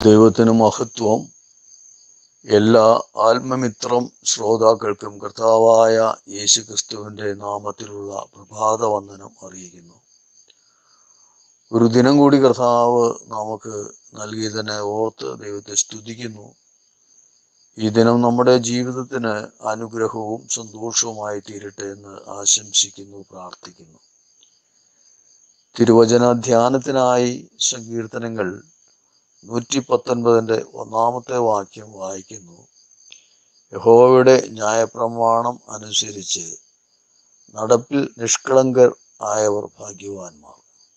ദൈവത്തിന് മഹത്വം എല്ലാ ആത്മമിത്രം ശ്രോതാക്കൾക്കും കർത്താവായ യേശു ക്രിസ്തുവിൻ്റെ നാമത്തിലുള്ള പ്രഭാത വന്ദനം അറിയിക്കുന്നു ഒരു ദിനം കൂടി കർത്താവ് നമുക്ക് നൽകിയതിനെ ഓർത്ത് ദൈവത്തെ സ്തുതിക്കുന്നു ഈ ദിനം നമ്മുടെ ജീവിതത്തിന് അനുഗ്രഹവും സന്തോഷവുമായി തീരട്ടെ എന്ന് ആശംസിക്കുന്നു പ്രാർത്ഥിക്കുന്നു തിരുവചന ധ്യാനത്തിനായി സങ്കീർത്തനങ്ങൾ നൂറ്റി പത്തൊൻപതിൻ്റെ ഒന്നാമത്തെ വാക്യം വായിക്കുന്നു യഹോവയുടെ ന്യായപ്രമാണം അനുസരിച്ച് നടപ്പിൽ നിഷ്കളങ്കർ ആയവർ ഭാഗ്യവാന്മാർ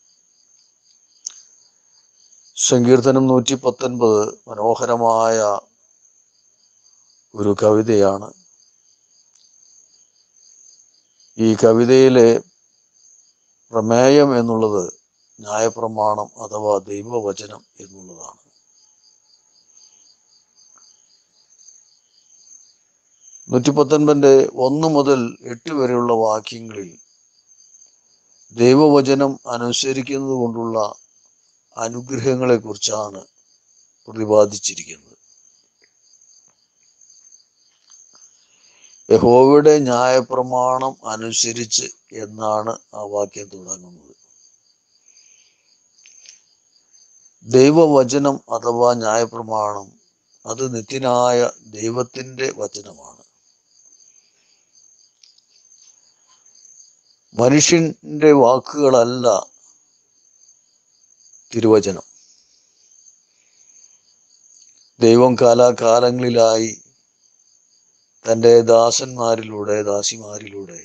സങ്കീർത്തനം നൂറ്റി പത്തൊൻപത് മനോഹരമായ ഒരു കവിതയാണ് ഈ കവിതയിലെ പ്രമേയം എന്നുള്ളത് ന്യായപ്രമാണം അഥവാ ദൈവവചനം എന്നുള്ളതാണ് നൂറ്റി പത്തൊൻപതിൻ്റെ ഒന്ന് മുതൽ എട്ട് വരെയുള്ള വാക്യങ്ങളിൽ ദൈവവചനം അനുസരിക്കുന്നത് കൊണ്ടുള്ള അനുഗ്രഹങ്ങളെ കുറിച്ചാണ് പ്രതിപാദിച്ചിരിക്കുന്നത് യഹോവയുടെ ന്യായപ്രമാണം അനുസരിച്ച് എന്നാണ് ആ വാക്യം തുടങ്ങുന്നത് ദൈവവചനം അഥവാ ന്യായപ്രമാണം അത് നിത്യനായ ദൈവത്തിൻ്റെ വചനമാണ് മനുഷ്യന്റെ വാക്കുകളല്ല തിരുവചനം ദൈവം കാലാകാലങ്ങളിലായി തൻ്റെ ദാസന്മാരിലൂടെ ദാസിമാരിലൂടെ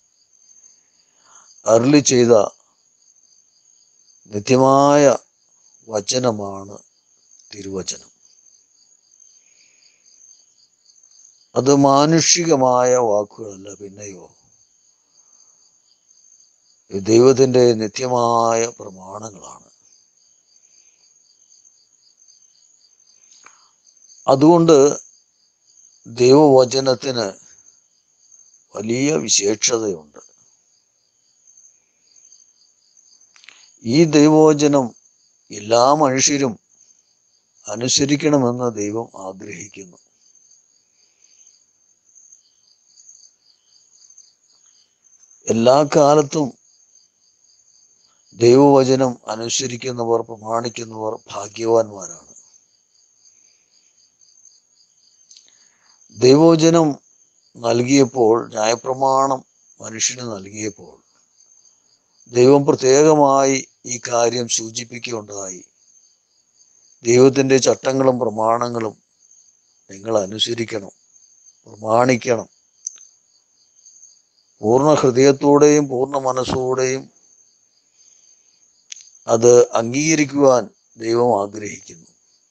അരുളി ചെയ്ത നിത്യമായ വചനമാണ് തിരുവചനം അത് മാനുഷികമായ വാക്കുകളല്ല പിന്നെയോ ദൈവത്തിൻ്റെ നിത്യമായ പ്രമാണങ്ങളാണ് അതുകൊണ്ട് ദൈവവചനത്തിന് വലിയ വിശേഷതയുണ്ട് ഈ ദൈവവചനം എല്ലാ മനുഷ്യരും അനുസരിക്കണമെന്ന് ദൈവം ആഗ്രഹിക്കുന്നു എല്ലാ കാലത്തും ദൈവവചനം അനുസരിക്കുന്നവർ പ്രമാണിക്കുന്നവർ ഭാഗ്യവാന്മാരാണ് ദൈവവചനം നൽകിയപ്പോൾ ന്യായപ്രമാണം മനുഷ്യന് നൽകിയപ്പോൾ ദൈവം പ്രത്യേകമായി ഈ കാര്യം സൂചിപ്പിക്കുകയുണ്ടായി ദൈവത്തിൻ്റെ ചട്ടങ്ങളും പ്രമാണങ്ങളും നിങ്ങൾ അനുസരിക്കണം പ്രമാണിക്കണം പൂർണ്ണ ഹൃദയത്തോടെയും പൂർണ്ണ മനസ്സോടെയും അത് അംഗീകരിക്കുവാൻ ദൈവം ആഗ്രഹിക്കുന്നു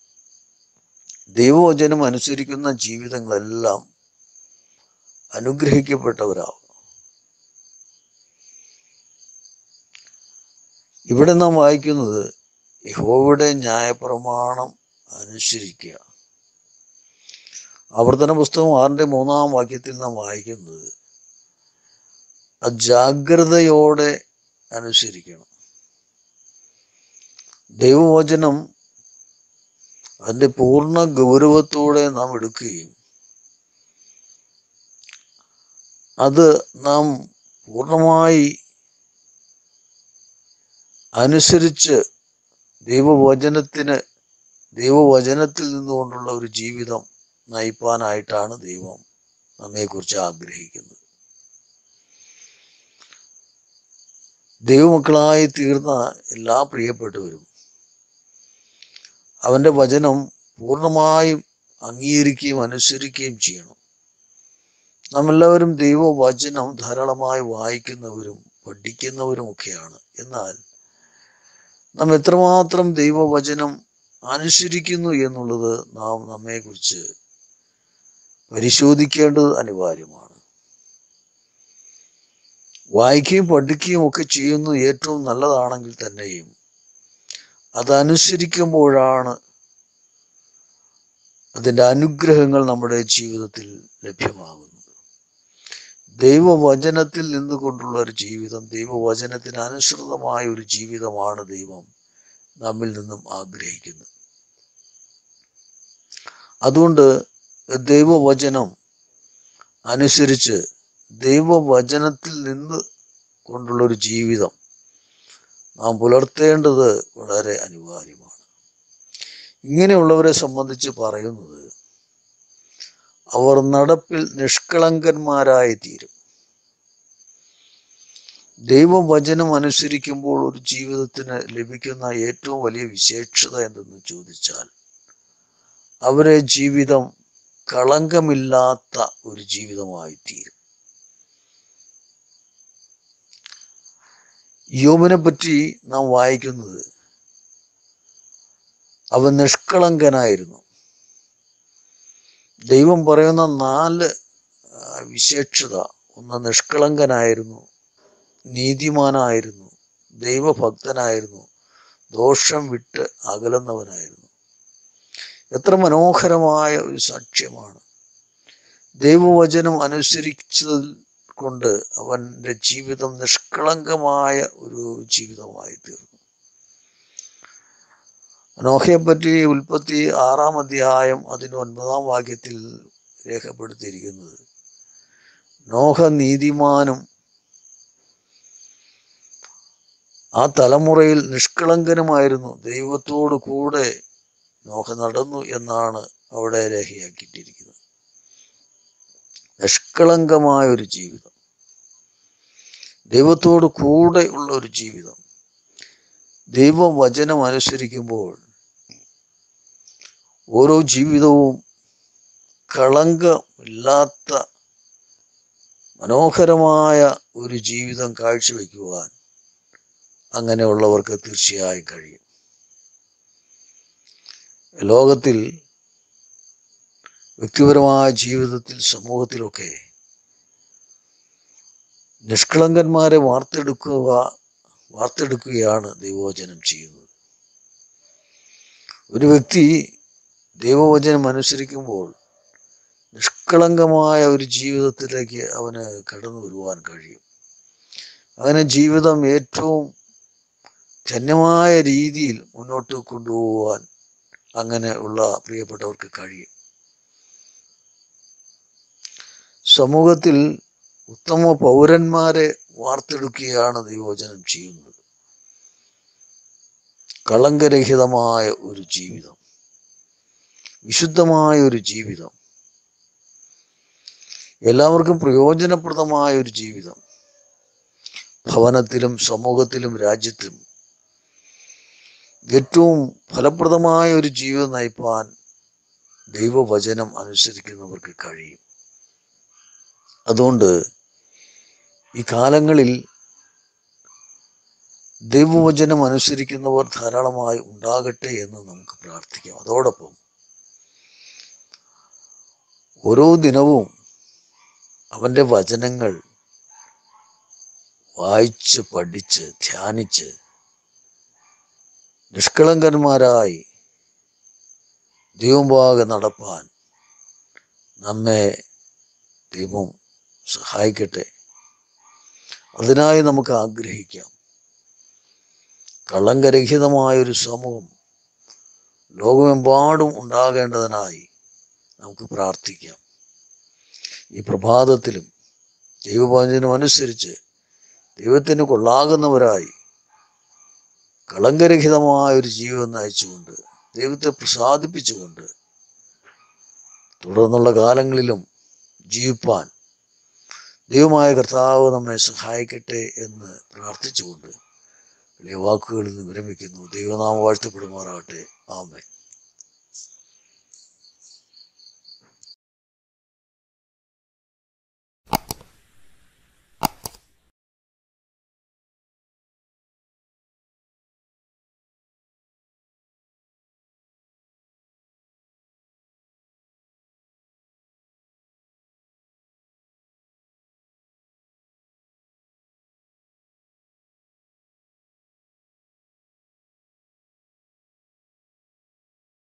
ദൈവവചനം അനുസരിക്കുന്ന ജീവിതങ്ങളെല്ലാം അനുഗ്രഹിക്കപ്പെട്ടവരാവും ഇവിടെ നാം വായിക്കുന്നത് യഹോവയുടെ ന്യായപ്രമാണം അനുസരിക്കുക ആവർത്തന പുസ്തകം ആറിന്റെ മൂന്നാം വാക്യത്തിൽ നാം വായിക്കുന്നത് ജാഗ്രതയോടെ അനുസരിക്കണം ദൈവവചനം അതിൻ്റെ പൂർണ്ണ ഗൗരവത്തോടെ നാം എടുക്കുകയും അത് നാം പൂർണ്ണമായി അനുസരിച്ച് ദൈവവചനത്തിന് ദൈവവചനത്തിൽ നിന്നുകൊണ്ടുള്ള ഒരു ജീവിതം നയിപ്പാനായിട്ടാണ് ദൈവം നമ്മെക്കുറിച്ച് ആഗ്രഹിക്കുന്നത് ദൈവമക്കളായി തീർന്ന എല്ലാ പ്രിയപ്പെട്ടവരും അവൻ്റെ വചനം പൂർണ്ണമായും അംഗീകരിക്കുകയും അനുസരിക്കുകയും ചെയ്യണം നാം എല്ലാവരും ദൈവവചനം ധാരാളമായി വായിക്കുന്നവരും പഠിക്കുന്നവരും ഒക്കെയാണ് എന്നാൽ നാം എത്രമാത്രം ദൈവവചനം അനുസരിക്കുന്നു എന്നുള്ളത് നാം നമ്മെക്കുറിച്ച് പരിശോധിക്കേണ്ടത് അനിവാര്യമാണ് വായിക്കുകയും പഠിക്കുകയും ഒക്കെ ചെയ്യുന്നത് ഏറ്റവും നല്ലതാണെങ്കിൽ തന്നെയും അതനുസരിക്കുമ്പോഴാണ് അതിൻ്റെ അനുഗ്രഹങ്ങൾ നമ്മുടെ ജീവിതത്തിൽ ലഭ്യമാകുന്നത് ദൈവവചനത്തിൽ നിന്നുകൊണ്ടുള്ള ഒരു ജീവിതം ദൈവവചനത്തിന് അനുസൃതമായ ഒരു ജീവിതമാണ് ദൈവം നമ്മിൽ നിന്നും ആഗ്രഹിക്കുന്നത് അതുകൊണ്ട് ദൈവവചനം അനുസരിച്ച് ദൈവവചനത്തിൽ നിന്ന് കൊണ്ടുള്ള ഒരു ജീവിതം നാം പുലർത്തേണ്ടത് വളരെ അനിവാര്യമാണ് ഇങ്ങനെയുള്ളവരെ സംബന്ധിച്ച് പറയുന്നത് അവർ നടപ്പിൽ നിഷ്കളങ്കന്മാരായി തീരും ദൈവവചനം അനുസരിക്കുമ്പോൾ ഒരു ജീവിതത്തിന് ലഭിക്കുന്ന ഏറ്റവും വലിയ വിശേഷത എന്തെന്ന് ചോദിച്ചാൽ അവരെ ജീവിതം കളങ്കമില്ലാത്ത ഒരു ജീവിതമായി തീരും യോബിനെ പറ്റി നാം വായിക്കുന്നത് അവൻ നിഷ്കളങ്കനായിരുന്നു ദൈവം പറയുന്ന നാല് ആ, വിശേഷത ഒന്ന് നിഷ്കളങ്കനായിരുന്നു നീതിമാനായിരുന്നു ദൈവഭക്തനായിരുന്നു ദോഷം വിട്ട് അകലുന്നവനായിരുന്നു എത്ര മനോഹരമായ ഒരു സാക്ഷ്യമാണ് ദൈവവചനം അനുസരിച്ചതിൽ കൊണ്ട് അവന്റെ ജീവിതം നിഷ്കളങ്കമായ ഒരു ജീവിതമായി തീർന്നു നോഹയെ പറ്റി ഉൽപ്പത്തി ആറാം അധ്യായം അതിന് ഒൻപതാം വാക്യത്തിൽ രേഖപ്പെടുത്തിയിരിക്കുന്നത് നോഹ നീതിമാനും ആ തലമുറയിൽ നിഷ്കളങ്കനുമായിരുന്നു ദൈവത്തോടു കൂടെ നോഹ നടന്നു എന്നാണ് അവിടെ രേഖയാക്കിയിട്ടിരിക്കുന്നത് നിഷ്കളങ്കമായ ഒരു ജീവിതം ദൈവത്തോട് കൂടെ ഉള്ള ഒരു ജീവിതം ദൈവവചനം അനുസരിക്കുമ്പോൾ ഓരോ ജീവിതവും കളങ്കമില്ലാത്ത മനോഹരമായ ഒരു ജീവിതം കാഴ്ചവെക്കുവാൻ അങ്ങനെയുള്ളവർക്ക് തീർച്ചയായും കഴിയും ലോകത്തിൽ വ്യക്തിപരമായ ജീവിതത്തിൽ സമൂഹത്തിലൊക്കെ നിഷ്കളങ്കന്മാരെ വാർത്തെടുക്കുക വാർത്തെടുക്കുകയാണ് ദൈവവചനം ചെയ്യുന്നത് ഒരു വ്യക്തി ദൈവവചനം അനുസരിക്കുമ്പോൾ നിഷ്കളങ്കമായ ഒരു ജീവിതത്തിലേക്ക് അവന് കടന്നു വരുവാൻ കഴിയും അങ്ങനെ ജീവിതം ഏറ്റവും ധന്യമായ രീതിയിൽ മുന്നോട്ട് കൊണ്ടുപോകാൻ അങ്ങനെ ഉള്ള പ്രിയപ്പെട്ടവർക്ക് കഴിയും സമൂഹത്തിൽ ഉത്തമ പൗരന്മാരെ വാർത്തെടുക്കുകയാണ് ദൈവവചനം ചെയ്യുന്നത് കളങ്കരഹിതമായ ഒരു ജീവിതം വിശുദ്ധമായ ഒരു ജീവിതം എല്ലാവർക്കും പ്രയോജനപ്രദമായ ഒരു ജീവിതം ഭവനത്തിലും സമൂഹത്തിലും രാജ്യത്തിലും ഏറ്റവും ഫലപ്രദമായ ഒരു ജീവിതം നയിപ്പാൻ ദൈവവചനം അനുസരിക്കുന്നവർക്ക് കഴിയും അതുകൊണ്ട് ഈ കാലങ്ങളിൽ ദൈവവചനം അനുസരിക്കുന്നവർ ധാരാളമായി ഉണ്ടാകട്ടെ എന്ന് നമുക്ക് പ്രാർത്ഥിക്കാം അതോടൊപ്പം ഓരോ ദിനവും അവൻ്റെ വചനങ്ങൾ വായിച്ച് പഠിച്ച് ധ്യാനിച്ച് നിഷ്കളങ്കന്മാരായി ദൈവമുമ്പാകെ നടപ്പാൻ നമ്മെ ദൈവം സഹായിക്കട്ടെ അതിനായി നമുക്ക് ആഗ്രഹിക്കാം കളങ്കരഹിതമായ ഒരു സമൂഹം ലോകമെമ്പാടും ഉണ്ടാകേണ്ടതിനായി നമുക്ക് പ്രാർത്ഥിക്കാം ഈ പ്രഭാതത്തിലും ദൈവവചനം അനുസരിച്ച് ദൈവത്തിന് കൊള്ളാകുന്നവരായി കളങ്കരഹിതമായ ഒരു ജീവിതം നയിച്ചുകൊണ്ട് ദൈവത്തെ പ്രസാദിപ്പിച്ചുകൊണ്ട് തുടർന്നുള്ള കാലങ്ങളിലും ജീവിപ്പാൻ ദൈവമായ കർത്താവ് നമ്മെ സഹായിക്കട്ടെ എന്ന് പ്രാർത്ഥിച്ചുകൊണ്ട് വലിയ വാക്കുകളിൽ നിന്ന് വിരമിക്കുന്നു ദൈവനാമം വാഴ്ത്തപ്പെടുമാറാകട്ടെ ആമേ